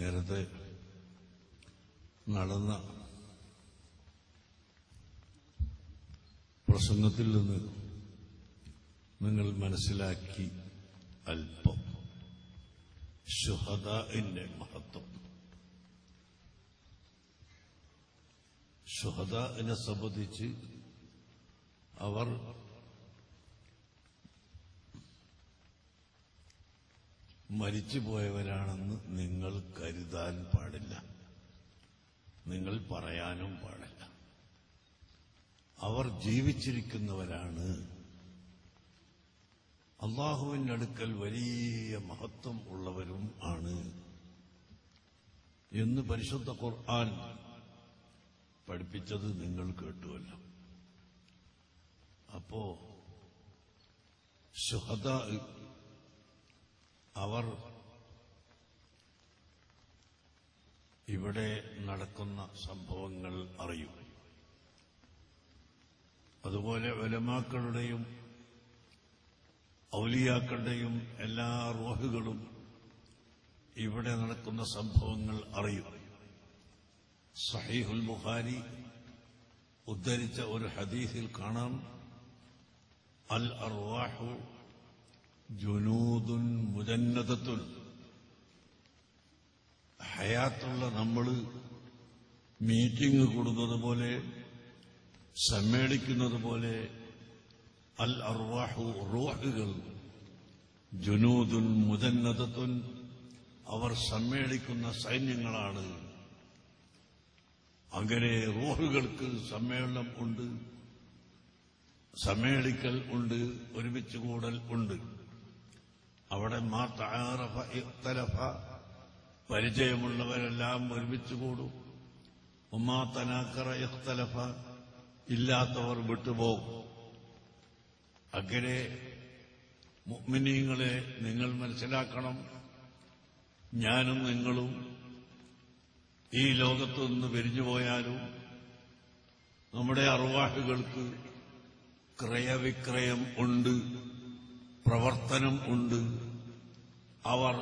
നേരത്തെ നടന്ന പ്രസംഗത്തിൽ നിന്ന് നിങ്ങൾ മനസ്സിലാക്കി അല്പം ഷുഹദാഇന്റെ മഹത്വം ഷുഹദാഇനെ സംബന്ധിച്ച് അവർ മരിച്ചുപോയവരാണെന്ന് നിങ്ങൾ കരുതാൻ പാടില്ല നിങ്ങൾ പറയാനും പാടില്ല അവർ ജീവിച്ചിരിക്കുന്നവരാണ് അള്ളാഹുവിന്റെ അടുക്കൽ വലിയ മഹത്വം ഉള്ളവരും ആണ് എന്ന് പരിശുദ്ധ ഖുർആൻ പഠിപ്പിച്ചത് നിങ്ങൾ കേട്ടുവല്ലോ അപ്പോ സുഹദ അവർ ഇവിടെ നടക്കുന്ന സംഭവങ്ങൾ അറിയും അതുപോലെ വലമാക്കളുടെയും ഔലിയാക്കളുടെയും എല്ലാ റോഹുകളും ഇവിടെ നടക്കുന്ന സംഭവങ്ങൾ അറിയും സഹീഹുൽ ബുഖാരി ഉദ്ധരിച്ച ഒരു ഹദീസിൽ കാണാം അൽ അർവാഹു ജുനൂദുൻ മുജന്നതത്തുൻ ഹയാത്തുള്ള നമ്മൾ മീറ്റിംഗ് കൂടുന്നത് പോലെ സമ്മേളിക്കുന്നത് പോലെ അൽ അർവാഹു റൂഹുകൾ ജുനൂദുൻ മുജന്നതത്തുൻ അവർ സമ്മേളിക്കുന്ന സൈന്യങ്ങളാണ് അങ്ങനെ റൂഹുകൾക്ക് സമ്മേളനം ഉണ്ട് സമ്മേളിക്കൽ ഉണ്ട് ഒരുമിച്ച് കൂടൽ ഉണ്ട് അവിടെ മാ തആറഫ ഇഖ്തലഫ പരിചയമുള്ളവരെല്ലാം ഒരുമിച്ച് കൂടും ഉമ്മാ തനാക്കറ ഇഖ്തലഫ ഇല്ലാത്തവർ വിട്ടുപോകും അങ്ങനെ മുഅ്മിനീങ്ങളെ നിങ്ങൾ മനസ്സിലാക്കണം ഞാനും നിങ്ങളും ഈ ലോകത്തു നിന്ന് പിരിഞ്ഞുപോയാലും നമ്മുടെ അറുവാഹുകൾക്ക് ക്രയവിക്രയം ഉണ്ട് പ്രവർത്തനം ഉണ്ട് അവർ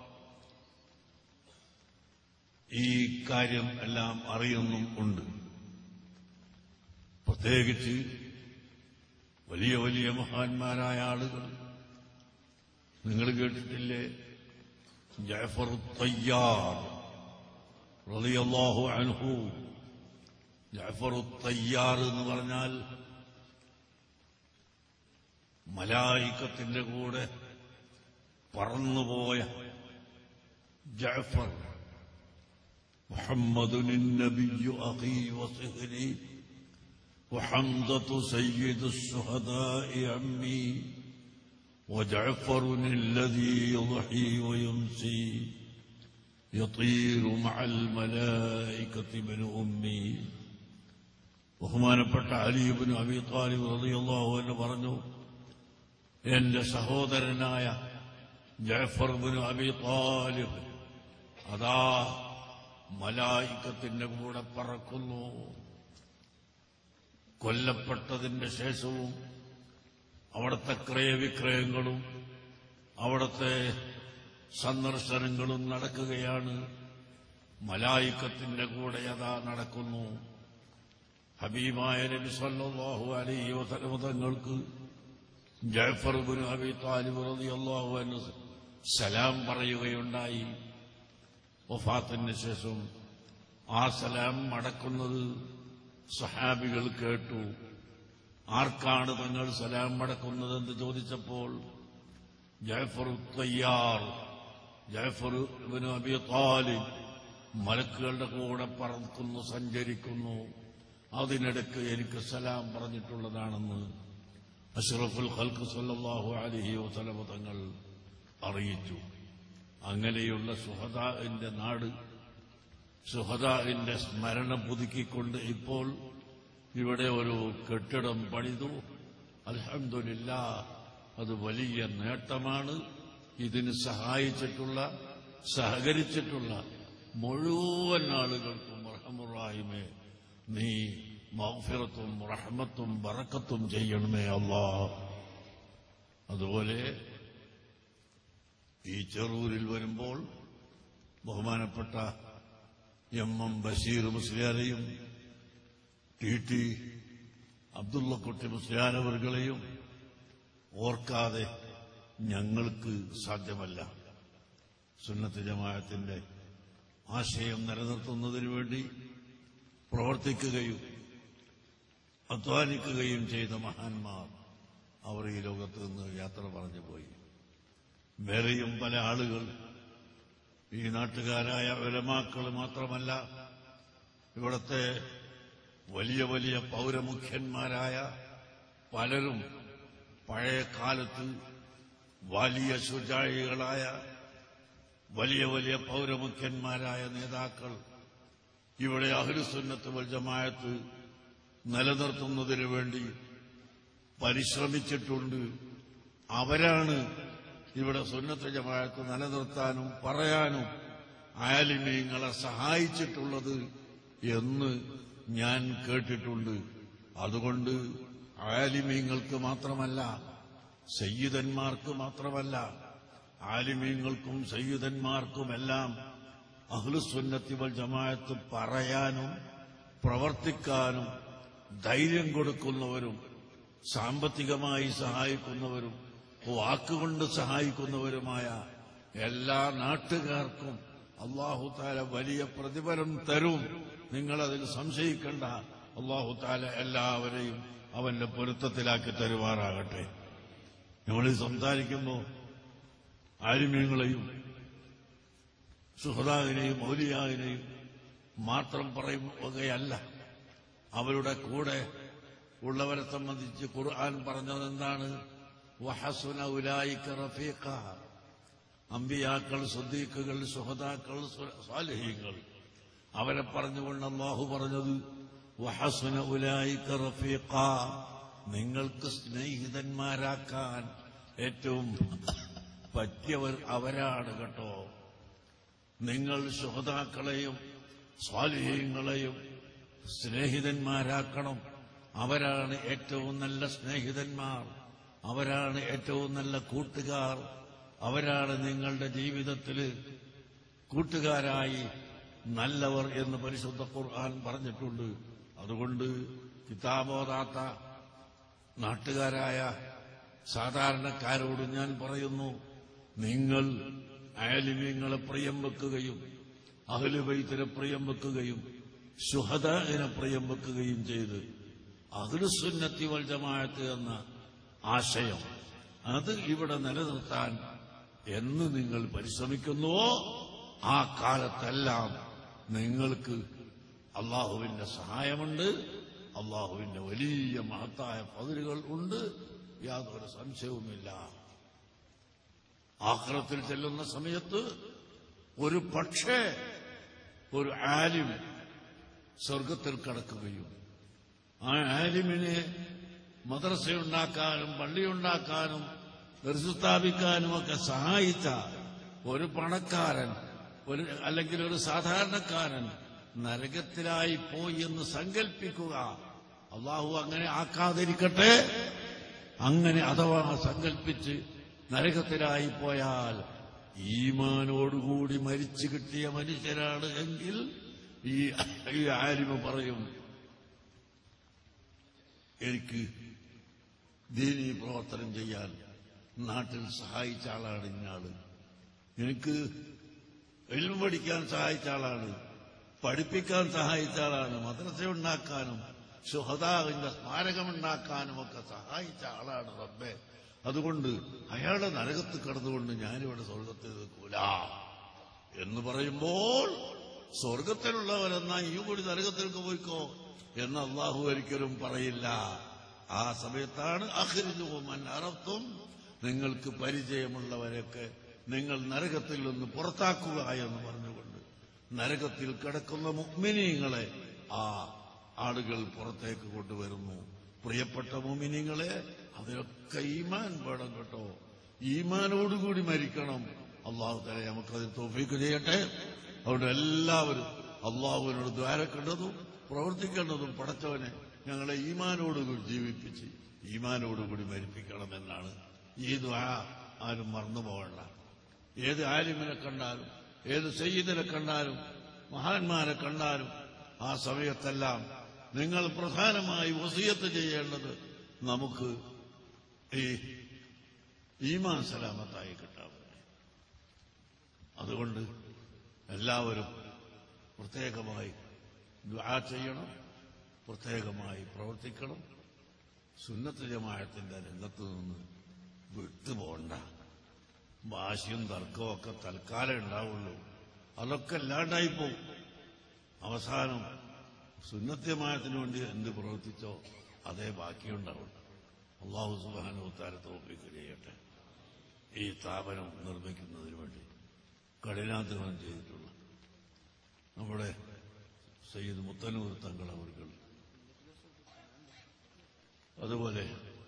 ഈ കാര്യം എല്ലാം അറിയുന്നും ഉണ്ട് പ്രത്യേകിച്ച് വലിയ വലിയ മഹാന്മാരായ ആളുകൾ നിങ്ങൾ കേട്ടിട്ടില്ലേ ജാഫർ തയ്യാർ റളിയല്ലാഹു അൻഹു ജാഫർ തയ്യാർ എന്ന് പറഞ്ഞാൽ മലായിക്കത്തിന്റെ കൂടെ പറന്നുപോയ ജാഫർ محمد النبي أخي وصهري وحمزة سيد الشهداء عمي وجعفر الذي يضحي ويمسي يطير مع الملائكة من أمي ബഹുമാനപ്പെട്ട അലിബിൻ അബി താലിബ് റളിയല്ലാഹു എന്ന് പറഞ്ഞു എന്റെ സഹോദരനായ ജഅഫർ ബിൻ അബി താലിബ് അതാ മലായിക്കത്തിന്റെ കൂടെ പറക്കുന്നു കൊല്ലപ്പെട്ടതിന്റെ ശേഷവും അവിടുത്തെ ക്രയവിക്രയങ്ങളും അവിടുത്തെ സന്ദർശനങ്ങളും നടക്കുകയാണ് മലായിക്കത്തിന്റെ കൂടെ അതാ നടക്കുന്നു ഹബീബായ നബി സല്ലല്ലാഹു അലൈഹി വസല്ലം തങ്ങൾക്ക് ജഅഫർ ബിൻ അബി താലിബ് റളിയല്ലാഹു അൻഹു സലാം പറയുകയുണ്ടായി വഫാത്തിന് ശേഷം ആ സലാം മടക്കുന്നത് സഹാബികൾ കേട്ടു ആർക്കാണ് തങ്ങൾ സലാം മടക്കുന്നതെന്ന് ചോദിച്ചപ്പോൾ ജയഫർ തയ്യാർ ജയഫർ ഇബ്നു അബി താലിബ് മലക്കുകളുടെ കൂടെ പറക്കുന്നു സഞ്ചരിക്കുന്നു അതിനിടയ്ക്ക് എനിക്ക് സലാം പറഞ്ഞിട്ടുള്ളതാണെന്ന് അഷ്റഫുൽ ഖൽക്ക് സല്ലല്ലാഹു അലൈഹി വസല്ലം തങ്ങൾ അറിയിച്ചു അങ്ങനെയുള്ള സുഹദാന്റെ നാട് സുഹദാന്റെ സ്മരണ പുതുക്കിക്കൊണ്ട് ഇപ്പോൾ ഇവിടെ ഒരു കെട്ടിടം പണിതു അൽഹംദുലില്ല അത് വലിയ നേട്ടമാണ് ഇതിന് സഹായിച്ചിട്ടുള്ള സഹകരിച്ചിട്ടുള്ള മുഴുവൻ ആളുകൾക്കും റഹമുറാഹിമേ നീ മൗഫിറത്തും റഹ്മത്തും ബറക്കത്തും ചെയ്യണമേ അല്ലാ അതുപോലെ ഈ ചെറൂരിൽ വരുമ്പോൾ ബഹുമാനപ്പെട്ട എം എം ബഷീർ മുസ്ലിയാരെയും ടി ടി അബ്ദുള്ളക്കുട്ടി മുസ്ലിയാരവറുകളെയും ഓർക്കാതെ ഞങ്ങൾക്ക് സാധ്യമല്ല സുന്നത്ത് ജമാഅത്തിന്റെ ആശയം നിലനിർത്തുന്നതിനു വേണ്ടി പ്രവർത്തിക്കുകയും അധ്വാനിക്കുകയും ചെയ്ത മഹാന്മാർ അവർ ഈ ലോകത്ത് നിന്ന് യാത്ര പറഞ്ഞു പോയി വേറെയും പല ആളുകൾ ഈ നാട്ടുകാരായ ഉലമാക്കൾ മാത്രമല്ല ഇവിടത്തെ വലിയ വലിയ പൗരമുഖ്യന്മാരായ പലരും പഴയ കാലത്ത് വലിയ ശുചായികളായ വലിയ വലിയ പൗരമുഖ്യന്മാരായ നേതാക്കൾ ഇവിടെ അഹ്ലുസുന്നത്ത് വൽ ജമാഅത്ത് നിലനിർത്തുന്നതിനു വേണ്ടി പരിശ്രമിച്ചിട്ടുണ്ട് അവരാണ് ഇവിടെ സുന്നത്ത് ജമാഅത്ത് നിലനിർത്താനും പറയാനും ആലിമീങ്ങളെ സഹായിച്ചിട്ടുള്ളത് എന്ന് ഞാൻ കേട്ടിട്ടുണ്ട് അതുകൊണ്ട് ആലിമീങ്ങൾക്ക് മാത്രമല്ല സയ്യിദന്മാർക്ക് മാത്രമല്ല ആലിമീങ്ങൾക്കും സയ്യിദന്മാർക്കുമെല്ലാം അഹ്ലുസുന്നത്തി വൽ ജമാഅത്ത് പറയാനും പ്രവർത്തിക്കാനും ധൈര്യം കൊടുക്കുന്നവരും സാമ്പത്തികമായി സഹായിക്കുന്നവരും വാക്കുകൊണ്ട് സഹായിക്കുന്നവരുമായ എല്ലാ നാട്ടുകാർക്കും അള്ളാഹു താല വലിയ പ്രതിഫലം തരും നിങ്ങളതിൽ സംശയിക്കേണ്ട അള്ളാഹു താല എല്ലാവരെയും അവന്റെ പൊരുത്തത്തിലാക്കി തരുമാറാകട്ടെ നമ്മൾ സംസാരിക്കുമ്പോൾ ആലിമ്യങ്ങളെയും സുഹൃതാവിനെയും മൗലിയാവിനെയും മാത്രം പറയുകയല്ല അവരുടെ കൂടെ ഉള്ളവരെ സംബന്ധിച്ച് ഖുർആൻ പറഞ്ഞത് എന്താണ് വഹസുന ഉലായിക്ക റഫീഖ അമ്പിയാക്കൾ സുദ്ദീഖുകൾ സുഹദാക്കൾ സ്വാലഹീങ്ങൾ അവരെ പറഞ്ഞുകൊണ്ട് അള്ളാഹു പറഞ്ഞത് വഹസുന ഉലായിക്ക റഫീഖ നിങ്ങൾക്ക് സ്നേഹിതന്മാരാക്കാൻ ഏറ്റവും പറ്റിയവർ അവരാണ് കേട്ടോ നിങ്ങൾ സുഹതാക്കളെയും സ്വാലിഹ്യങ്ങളെയും സ്നേഹിതന്മാരാക്കണം അവരാണ് ഏറ്റവും നല്ല സ്നേഹിതന്മാർ അവരാണ് ഏറ്റവും നല്ല കൂട്ടുകാർ അവരാണ് നിങ്ങളുടെ ജീവിതത്തിൽ കൂട്ടുകാരായി നല്ലവർ എന്ന് പരിശുദ്ധ ഖുർആൻ പറഞ്ഞിട്ടുണ്ട് അതുകൊണ്ട് കിതാബോധാത്ത നാട്ടുകാരായ സാധാരണക്കാരോട് ഞാൻ പറയുന്നു നിങ്ങൾ അയലിമ്യങ്ങളെ പ്രിയം വെക്കുകയും അഹലുബൈത്തിനെ പ്രിയം വെക്കുകയും ശുഹദാഹിനെ പ്രിയം വെക്കുകയും ചെയ്ത് അഹ്ലുസുന്നത്തി വൽ ജമാഅത്ത് എന്ന ആശയം അത് ഇവിടെ നിലനിർത്താൻ എന്ന് നിങ്ങൾ പരിശ്രമിക്കുന്നുവോ ആ കാലത്തെല്ലാം നിങ്ങൾക്ക് അള്ളാഹുവിന്റെ സഹായമുണ്ട് അള്ളാഹുവിന്റെ വലിയ മഹത്തായ പതിരുകൾ ഉണ്ട് യാതൊരു സംശയവുമില്ല ആക്രത്തിൽ ചെല്ലുന്ന സമയത്ത് ഒരു പക്ഷേ ഒരു ആലിം സ്വർഗത്തിൽ കടക്കുകയും ആ ആലിമിനെ മദ്രസയുണ്ടാക്കാനും പള്ളിയുണ്ടാക്കാനും സ്ഥാപിക്കാനും ഒക്കെ സഹായിച്ച ഒരു പണക്കാരൻ ഒരു അല്ലെങ്കിൽ ഒരു സാധാരണക്കാരൻ നരകത്തിലായി പോയി എന്ന് സങ്കല്പിക്കുക അള്ളാഹു അങ്ങനെ ആക്കാതിരിക്കട്ടെ അങ്ങനെ അഥവാ സങ്കല്പിച്ച് നരകത്തിലായി പോയാൽ ഈമാനോടുകൂടി മരിച്ചു കിട്ടിയ മനുഷ്യരാണ് എങ്കിൽ ഈ ഈ ആലിമ പറയും എനിക്ക് ദീനീ പ്രവർത്തനം ചെയ്യാൻ നാട്ടിൽ സഹായിച്ച ആളാണ് ഇന്നാള് എനിക്ക് എൽമ പഠിക്കാൻ സഹായിച്ച ആളാണ് പഠിപ്പിക്കാൻ സഹായിച്ച ആളാണ് മദ്രസ ഉണ്ടാക്കാനും സുഹതാവിന്റെ സ്മാരകമുണ്ടാക്കാനും ഒക്കെ സഹായിച്ച ആളാണ് റബ്ബെ അതുകൊണ്ട് അയാളെ നരകത്ത് കിടന്നുകൊണ്ട് ഞാനിവിടെ സ്വർഗത്തിൽ നിൽക്കൂല എന്ന് പറയുമ്പോൾ സ്വർഗത്തിലുള്ളവരെന്നാ ഈ കൂടി നരകത്തിലേക്ക് പോയിക്കോ എന്ന് അള്ളാഹു ഒരിക്കലും പറയില്ല ആ സമയത്താണ് അഹരിജുമൻ അറത്തും നിങ്ങൾക്ക് പരിചയമുള്ളവരൊക്കെ നിങ്ങൾ നരകത്തിൽ നിന്ന് പുറത്താക്കുക എന്ന് പറഞ്ഞുകൊണ്ട് നരകത്തിൽ കിടക്കുന്ന മുഗ്മിനീങ്ങളെ ആ ആളുകൾ പുറത്തേക്ക് കൊണ്ടുവരുന്നു പ്രിയപ്പെട്ട മുമിനിങ്ങളെ അതിലൊക്കെ ഈമാൻ വേണം കേട്ടോ ഈമാനോടുകൂടി മരിക്കണം അള്ളാഹു തല നമുക്കതിൽ തോഫീക്ക് ചെയ്യട്ടെ അതുകൊണ്ട് എല്ലാവരും അള്ളാഹുവിനോട് ദ്വാരക്കേണ്ടതും പ്രവർത്തിക്കേണ്ടതും പടച്ചവനെ ഞങ്ങളെ ഈമാനോടുകൂടി ജീവിപ്പിച്ച് ഈമാനോടുകൂടി മരിപ്പിക്കണമെന്നാണ് ഈ ദ്വാ ആരും മറന്നു പോകണ്ട ഏത് ആലിമിനെ കണ്ടാലും ഏത് സയ്യിദിനെ കണ്ടാലും മഹാന്മാരെ കണ്ടാലും ആ സമയത്തെല്ലാം നിങ്ങൾ പ്രധാനമായി വസീയത്ത് ചെയ്യേണ്ടത് നമുക്ക് ഈ ഈമാൻ സലാമത്തായി കിട്ടാൻ വേണ്ടി അതുകൊണ്ട് എല്ലാവരും പ്രത്യേകമായി ദുആ ചെയ്യണം പ്രത്യേകമായി പ്രവർത്തിക്കണം സുന്നത്ത് ജമാഅത്തിന്റെ രംഗത്ത് നിന്ന് വിട്ടുപോണ്ട വാശിയും തർക്കവും ഒക്കെ തൽക്കാലം ഉണ്ടാവുള്ളൂ അതൊക്കെ ഇല്ലാണ്ടായിപ്പോവും അവസാനം സുന്നത്യമായതിനു വേണ്ടി എന്ത് പ്രവർത്തിച്ചോ അതേ ബാക്കിയുണ്ടാവും അള്ളാഹു സുബാനുത്താരെ തോപ്പിക്ക് ചെയ്യട്ടെ ഈ സ്ഥാപനം നിർമ്മിക്കുന്നതിന് വേണ്ടി കഠിനാധ്വാനം ചെയ്തിട്ടുള്ള നമ്മുടെ സയ്യിദ് മുത്തനൂർ തങ്ങൾ അവർകൾ അതുപോലെ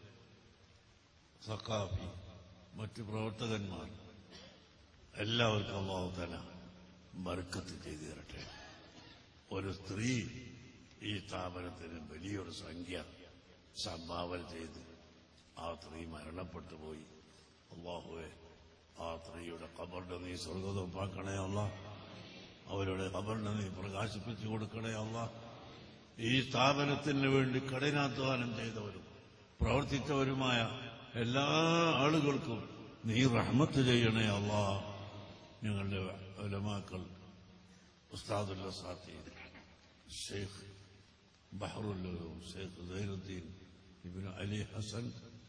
സക്കാഫി മറ്റു പ്രവർത്തകന്മാർ എല്ലാവർക്കും അള്ളാഹു തല ബർക്കത്ത് ചെയ്തു തരട്ടെ ഒരു സ്ത്രീ ഈ സ്ഥാപനത്തിന് വലിയൊരു സംഖ്യ സംഭാവന ചെയ്ത് ആ സ്ത്രീ മരണപ്പെട്ടു പോയി അള്ളാഹുവെ ആ സ്ത്രീയുടെ കബറിന്റെ നീ സ്വർഗതപ്പാക്കണേ അല്ല അവരുടെ കബറിനെ നീ പ്രകാശിപ്പിച്ചു കൊടുക്കണേ അല്ല ഈ സ്ഥാപനത്തിന് വേണ്ടി കഠിനാധ്വാനം ചെയ്തവരും പ്രവർത്തിച്ചവരുമായ എല്ലാ ആളുകൾക്കും നീ റഹ്മത്ത് ചെയ്യണേ അല്ലാ ഞങ്ങളുടെ ഉലമാക്കൾ ഉസ്താദുല്ല സാത്തി ഷെയ്ഖ് ബഹറുല്ലൂം ഷെയ്ഖ് സൈനുദ്ദീൻ ഇബിൻ അലി ഹസൻ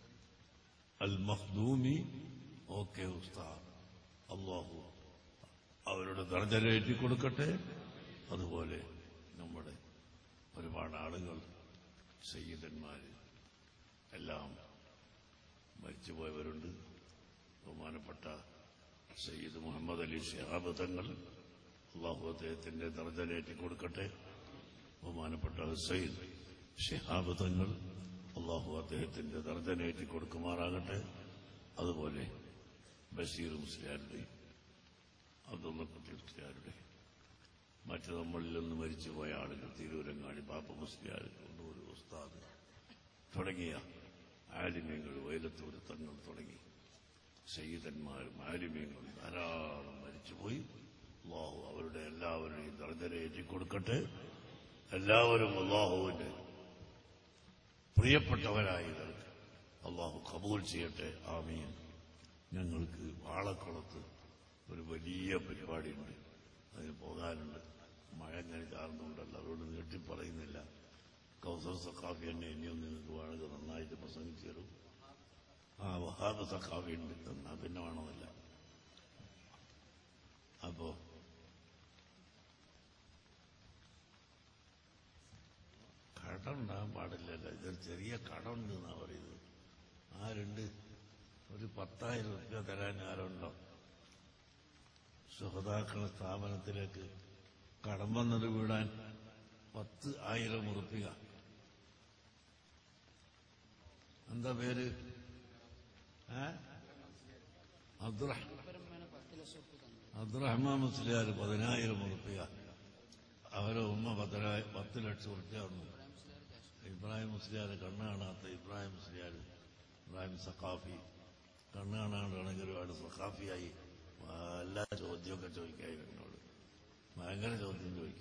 അൽ മഖ്ദൂമി ഓക്കെ ഉസ്താദ് അള്ളാഹു അവരുടെ ദർജനേറ്റി കൊടുക്കട്ടെ അതുപോലെ നമ്മുടെ ഒരുപാട് ആളുകൾ സയ്യിദന്മാര് എല്ലാം മരിച്ചുപോയവരുണ്ട് ബഹുമാനപ്പെട്ട സയ്യിദ് മുഹമ്മദ് അലി ഷിഹാബ് തങ്ങൾ അള്ളാഹു അദ്ദേഹത്തിന്റെ ദർജനേറ്റി കൊടുക്കട്ടെ ബഹുമാനപ്പെട്ട സയ്യിദ് ഷിഹാബ് തങ്ങൾ അള്ളാഹു അദ്ദേഹത്തിന്റെ ദർജനേറ്റി കൊടുക്കുമാറാകട്ടെ അതുപോലെ ബഷീർ മുസ്ലിയാരുടെയും അബ്ദുള്ള കുട്ടി മുസ്ലിയാരുടെ മറ്റു നമ്മളിൽ നിന്ന് മരിച്ചുപോയ ആളുകൾ തിരൂരങ്ങാടി ബാപ്പ മുസ്ലിയാർ കൊണ്ടൂർ ഉസ്താദ് തുടങ്ങിയ ആലിമ്യങ്ങൾ വൈലത്തൂർ തങ്ങൾ തുടങ്ങി സയ്യിദന്മാരും ആലിമ്യങ്ങളും ധാരാളം മരിച്ചുപോയി അള്ളാഹു അവരുടെ എല്ലാവരുടെയും ദർജനയേറ്റി കൊടുക്കട്ടെ എല്ലാവരും അള്ളാഹുവിന്റെ പ്രിയപ്പെട്ടവരായി ഇവർക്ക് അള്ളാഹു കബൂൽ ചെയ്യട്ടെ ആമീൻ ഞങ്ങൾക്ക് വാളക്കുളത്ത് ഒരു വലിയ പരിപാടിയുണ്ട് അതിന് പോകാനുണ്ട് മഴ ഇങ്ങനെ ചാർന്നുണ്ടല്ലോ അതുകൊണ്ട് നീട്ടി പറയുന്നില്ല കൗസർ സഖാഫി എന്നെ ഇനിയും നിങ്ങൾക്ക് വേണമെങ്കിൽ നന്നായിട്ട് പ്രസംഗിച്ചു തരും ആ വഹാബ് സഖാഫി ഉണ്ട് എന്നാ പിന്നെ വേണമെന്നില്ല അപ്പോ കടം ഉണ്ടാകാൻ പാടില്ലല്ലോ ഇതൊരു ചെറിയ കടം ഉണ്ട് എന്നാ പറയുന്നത് ആരുണ്ട് ഒരു പത്തായിരം റുപ്യ തരാൻ ആരുണ്ടോ സുഹൃതാക്കളെ സ്ഥാപനത്തിലേക്ക് കടം വന്നത് വീടാൻ പത്ത് ആയിരം ഉറുപ്പിക എന്താ പേര് ഏ? അബ്ദുറഹ് അബ്ദുറഹ്മാൻ മുസ്ലിയാർ പതിനായിരം ഉറുപ്പിക അവരെ ഉമ്മ പതിനായി പത്ത് ലക്ഷം ഉറുപ്പിക തന്നു ഇബ്രാഹിം മുസ്ലിയാർ കണ്ണ് കാണാത്ത ഇബ്രാഹിം മുസ്ലിയാർ ഇബ്രാഹിം സഖാഫി കണ്ണ് കാണാണ്ടാണെങ്കിൽ ഒരുപാട് സഖാഫിയായി എല്ലാ ചോദ്യമൊക്കെ ചോദിക്കായി എന്നോട് ഭയങ്കര ചോദ്യം ചോദിക്കാം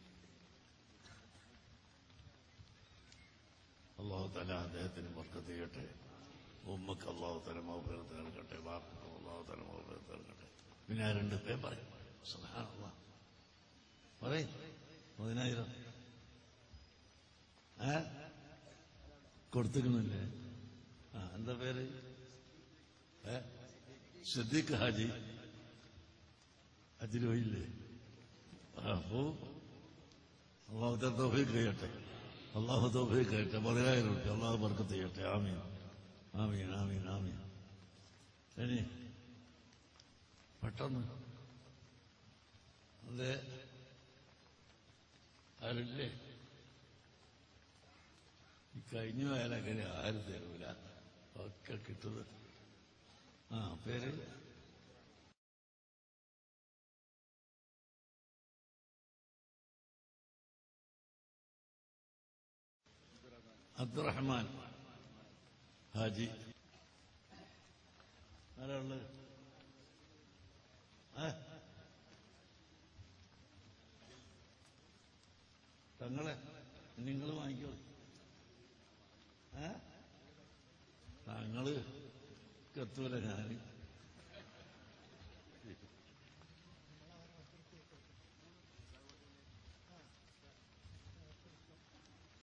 അള്ളാഹു തല അദ്ദേഹത്തിന് വർക്കത്ത് ചെയ്യട്ടെ ഉമ്മക്ക് അള്ളാഹു തല മൗഫരത്ത് നൽകട്ടെ വാപ്പക്ക് അള്ളാഹു തല മൗഫരത്ത് നൽകട്ടെ പിന്നെ ആ രണ്ട് പേ പറയും സുബ്ഹാനല്ലാഹ്. പറയ് പതിനായിരം ഏ കൊടുത്തിക്കണില്ലേ ആ എന്താ പേര് ഏ സിദ്ദീഖ് ഹാജി അതിൽ പോയില്ലേ അപ്പോ അള്ളാഹു തോഫീക്ക് ചെയ്യട്ടെ അള്ളാഹു തോഫീക്ക് ചെയ്യട്ടെ പതിനായിരം റുപ്യ അള്ളാഹു ബർക്കത്ത് ചെയ്യട്ടെ ആമീൻ ആമീൻ ആമീൻ ആമീൻ ഇനി പെട്ടെന്ന് അതെ ആരില്ലേ ഈ കഴിഞ്ഞു പോയാലങ്ങനെ ആരും തരൂല ഒക്കെ കിട്ടുന്നത് ആ പേര് അബ്ദുറഹ്മാൻ ഹാജി ആരാളുള്ളത് ഏ? തങ്ങളെ നിങ്ങൾ വാങ്ങിക്കോ ഏ തങ്ങള് എത്തൂല ഞാൻ